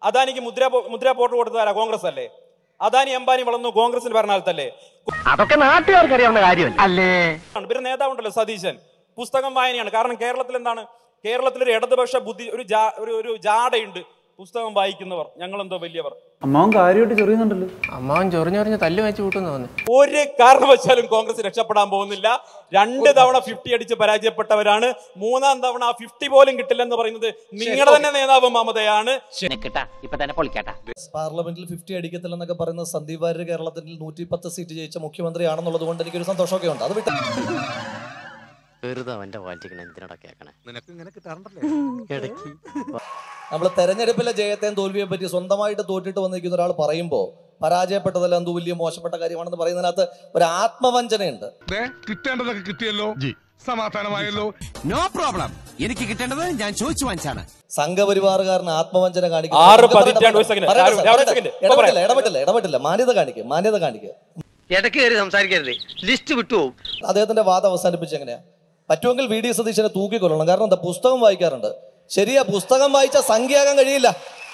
അദാനിക്ക് മുദ്ര പോ- മുദ്ര പോർട്ട് കൊടുത്തതാരാ കോൺഗ്രസ് അല്ലേ അദാനി അംബാനി വളർന്നു കോൺഗ്രസിന്റെ ഭരണകാലത്തല്ലേ അതൊക്കെ നാട്ടുകാർക്ക് അറിയാവുന്ന കാര്യമല്ല അല്ലേ ആണ്. പിന്നെ നേതാവുണ്ടല്ലോ സതീശൻ പുസ്തകം വായനയാണ് കാരണം കേരളത്തിൽ എന്താണ് കേരളത്തിൽ ഒരു ഇടതുപക്ഷ ബുദ്ധി ഒരു ജാ- ഒരു ഒരു ജാടയുണ്ട് പുസ്തകം വായിക്കുന്നവർ ഞങ്ങളെന്തോ വലിയവർ അമ്മാവൻ കാര്യമായിട്ട് ചെറിയുന്നുണ്ടല്ലോ അമ്മാവൻ ചൊറിഞ്ഞൊറിഞ്ഞ് തല്ലു വെച്ച് കൂട്ടുന്നു തോന്നുന്നു ഒരു കാരണവശാലും കോൺഗ്രസ് രക്ഷപ്പെടാൻ പോകുന്നില്ല രണ്ട് തവണ ഫിഫ്റ്റി അടിച്ച് പരാജയപ്പെട്ടവരാണ് മൂന്നാം തവണ ആ ഫിഫ്റ്റി പോലും കിട്ടില്ലെന്ന് പറയുന്നത് നിങ്ങളുടെ തന്നെ നേതാവ് മമതയാണ് ഇപ്പൊ തന്നെ പൊളിക്കാട്ടാ പാർലമെന്റിൽ ഫിഫ്റ്റി അടിക്കത്തില്ലെന്നൊക്കെ പറയുന്ന സന്ദീപ് വാര്യർ കേരളത്തിൽ നൂറ്റി പത്ത് സീറ്റ് ജയിച്ച മുഖ്യമന്ത്രിയാണെന്നുള്ളത് കൊണ്ട് എനിക്കൊരു സന്തോഷമൊക്കെ ഉണ്ട് അത് വിട്ട് വെറുതെ അവന്റെ വാറ്റിക്കണ എന്തിനടാ കേക്കണേ നിനക്ക് ഇങ്ങനെ കിട്ടാറുണ്ടല്ലേ ഇടയ്ക്ക് നമ്മൾ തെരഞ്ഞെടുപ്പിലെ ജയത്തെയും തോൽവിയെ പറ്റി സ്വന്തമായിട്ട് തോറ്റിട്ട് വന്നിരിക്കുന്ന ഒരാൾ പറയുമ്പോൾ പരാജയപ്പെട്ടതെല്ലാം എന്തോ വലിയ മോശപ്പെട്ട കാര്യമാണെന്ന് പറയുന്നതിനകത്ത് ഒരു ആത്മവഞ്ചനയുണ്ട് കിട്ടേണ്ടതൊക്കെ കിട്ടിയല്ലോ സമാധാനമായല്ലോ നോ പ്രോബ്ലം എനിക്ക് കിട്ടേണ്ടത് ഞാൻ ചോദിച്ചു വാങ്ങിച്ചാണ് സംഘപരിവാറുകാരന് ആത്മവഞ്ചന കാണിക്കുന്നു. ആറ് പറയട്ടെ, പതിറ്റാണ്ട് ഒരു പറയട്ടെ, second. പറയട്ടെ, ആറ് പറയട്ടെ, ഒരു second. ഇപ്പൊ ഇടപെട്ടില്ല പറയാം. ഇടപെട്ടില്ല ഇടപെട്ടില്ല മാന്യത കാണിക്കുക മാന്യത കാണിക്കുക ഇടയ്ക്ക് കയറി സംസാരിക്കരുത് ലിസ്റ്റ് വിട്ടുപോകും അദ്ദേഹത്തിന്റെ വാദം അവസാനിപ്പിച്ച് എങ്ങനെയാ പറ്റുമെങ്കിൽ വി ഡി സതീശനെ തൂക്കിക്കൊള്ളണം കാരണം എന്താ പുസ്തകം വായിക്കാറുണ്ട് ശരിയാ പുസ്തകം വായിച്ച സംഖ്യയാകാൻ കഴിയില്ല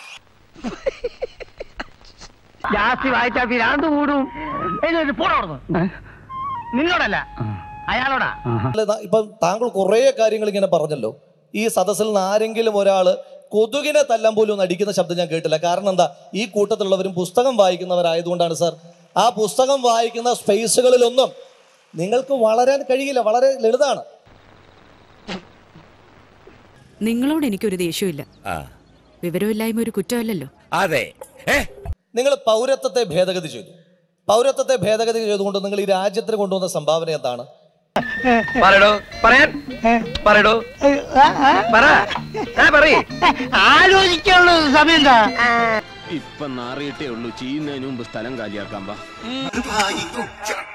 ജാസ്തി വായിച്ചാ ഭ്രാന്ത് കൂടും പോണോടുന്നു നിന്നോടല്ല അയാളോടാ അല്ല, ദാ ഇപ്പം താങ്കൾ കുറേ കാര്യങ്ങൾ ഇങ്ങനെ പറഞ്ഞല്ലോ ഈ സദസ്സിൽ നിന്ന് ആരെങ്കിലും ഒരാള് കൊതുകിനെ തല്ലാൻ പോലും ഒന്ന് അടിക്കുന്ന ശബ്ദം ഞാൻ കേട്ടില്ല കാരണം എന്താ ഈ കൂട്ടത്തിലുള്ളവരും പുസ്തകം വായിക്കുന്നവരായതുകൊണ്ടാണ് സാർ ആ പുസ്തകം വായിക്കുന്ന സ്പേസുകളിലൊന്നും നിങ്ങൾക്ക് വളരാൻ കഴിയില്ല വളരെ ലളിതാണ് നിങ്ങളോട് എനിക്കൊരു ദേഷ്യമില്ല വിവരമില്ലായ്മ ഒരു കുറ്റമല്ലല്ലോ അതെ നിങ്ങൾ പൗരത്വത്തെ ഭേദഗതി ചെയ്തു പൗരത്വത്തെ ഭേദഗതി ചെയ്തുകൊണ്ട് നിങ്ങൾ ഈ രാജ്യത്തിന് കൊണ്ടുവന്ന സംഭാവന എന്താണ് പറയടോ പറയാൻ പറയടോ പറ പറയേ ആലോചിക്കാനുള്ള സമയം എന്താ ഇപ്പൊ നാറിയിട്ടേ ഉള്ളൂ ചെയ്യുന്നതിന് മുമ്പ് സ്ഥലം കാലിയാക്കാൻ പാ